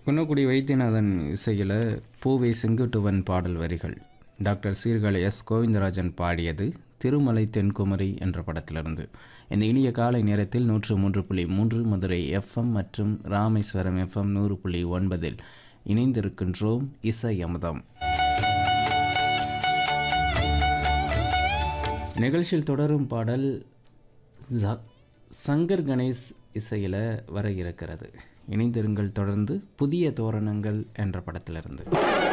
குன்னக்குடி வைத்தியநாதன் இசையில் பூவை செங்குட்டுவன் பாடல் வரிகள் டாக்டர் சீர்காழி எஸ் கோவிந்தராஜன் பாடியது திருமலை தென்குமரி என்ற படத்திலிருந்து இந்த இனிய காலை நேரத்தில் நூற்று மூன்று புள்ளி மூன்று மதுரை எஃப்எம் மற்றும் ராமேஸ்வரம் எஃப்எம் நூறு புள்ளி ஒன்பதில் இணைந்திருக்கின்றோம் இசை அமுதம் நிகழ்ச்சியில் தொடரும் பாடல் ஜ- சங்கர் கணேஷ் இசையில் வர இருக்கிறது இணைந்திருங்கள் தொடர்ந்து புதிய தோரணங்கள் என்ற படத்திலிருந்து